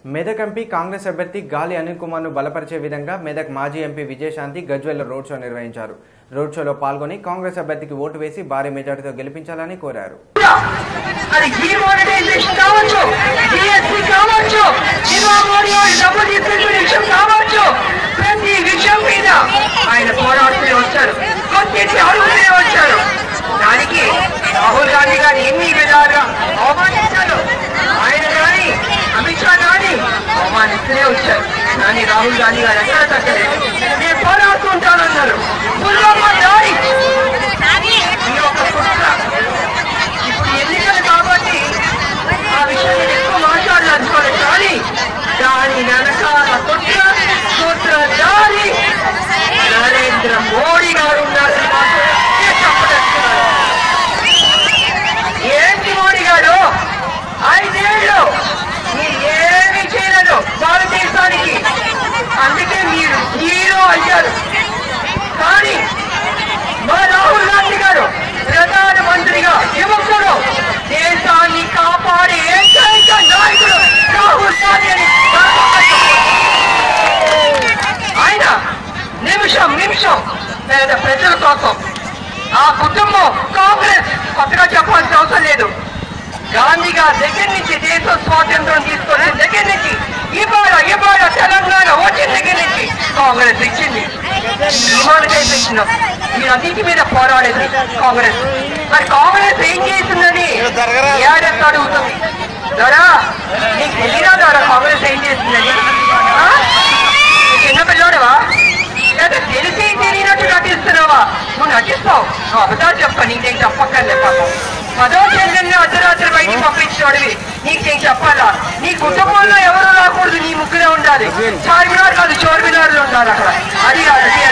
Medak MP Congress అభ్యర్థి గాలి అనిల్ కుమార్ ను బలపరిచే విధంగా మెదక్ మాజీ MP Vijayashanti Gajwel road show నిర్వహించారు రోడ్ షోలో పాల్గొని కాంగ్రెస్ అభ్యర్థికి ఓటు వేసి భారీ మెజార్టీతో గెలిపించాలని కోరారు అది డిమానిటైజేషన్ కావచ్చు జిఎస్టీ కావచ్చు దివామోడి డబ్బులు తీసుకునే విషయం కావచ్చు ప్రతి విషయం మీద ఆయన పోరాడుతూనే వచ్చారు కొద్దింటి అడుగుతూనే వచ్చారు దానికి రాహుల్ గాంధీ గారిని ఎన్ని విధాలుగా అవమానించారు ఆయన కానీ అమిత్ షా కానీ అవమానిస్తూనే వచ్చారు కానీ రాహుల్ గాంధీ గారు ఎక్కడ తగ్గలేదు నేను పోరాడుతుంటానన్నారు పుల్వామా దాడి ఈ యొక్క కుట్ర ఇప్పుడు ఎన్నికలు కాబట్టి ఆ విషయం నేను ఎక్కువ మాట్లాడదలుచుకోలేదు కానీ దాని వెనకాల కుట్ర సూత్రధారి నరేంద్ర మోడీ గారు ఉన్నారని మాత్రం నేను చెప్పదలుచుకున్నాను. ఏంటి మోడీ గారు ఐదేళ్ళు మీరు ఏమీ చేయలేదు భారతదేశానికి అందుకే మీరు హీరో అయ్యారు కానీ మా రాహుల్ గాంధీ గారు ప్రధాన మంత్రిగా యువకుడు దేశాన్ని కాపాడే ఏకైక నాయకుడు రాహుల్ గాంధీ అని ఆయన నిమిషం నిమిషం పేద ప్రజల కోసం ఆ కుటుంబం కాంగ్రెస్ కొత్తగా చెప్పాల్సిన అవసరం లేదు గాంధీ గారి దగ్గర నుంచి దేశ స్వాతంత్రం తీసుకొచ్చిన దగ్గర నుంచి ఇవాళ ఇవాళ తెలంగాణ వచ్చిన దగ్గర నుంచి కాంగ్రెస్ ఇచ్చింది డిమానిటైజ్ ఇచ్చిన వీరన్నిటి మీద పోరాడేది కాంగ్రెస్ మరి కాంగ్రెస్ ఏం చేసిందని ఏడెత్త అడుగుతుంది దొరా నీకు తెలియదా దొరా కాంగ్రెస్ ఏం చేసిందని ఆ? నువ్వు చిన్న పిల్లోడవా లేదా తెలిసి తెలియనట్టు నటిస్తున్నావా నువ్వు నటిస్తావు నువ్వు అబద్ధాలు చెప్ప నీకేం చెప్పక్కర్లే పాపం పదో చెల్లెల్ని అర్ధరాత్రి బయటికి పంపించినోడివి నీకేం చెప్పాలా నీ కుటుంబంలో ఎవరు రాకూడదు నీ ముగ్గురే ఉండాలి చార్మినార్ కాదు చోర్మినార్లు ఉండాలి అక్కడ అది కాదు అది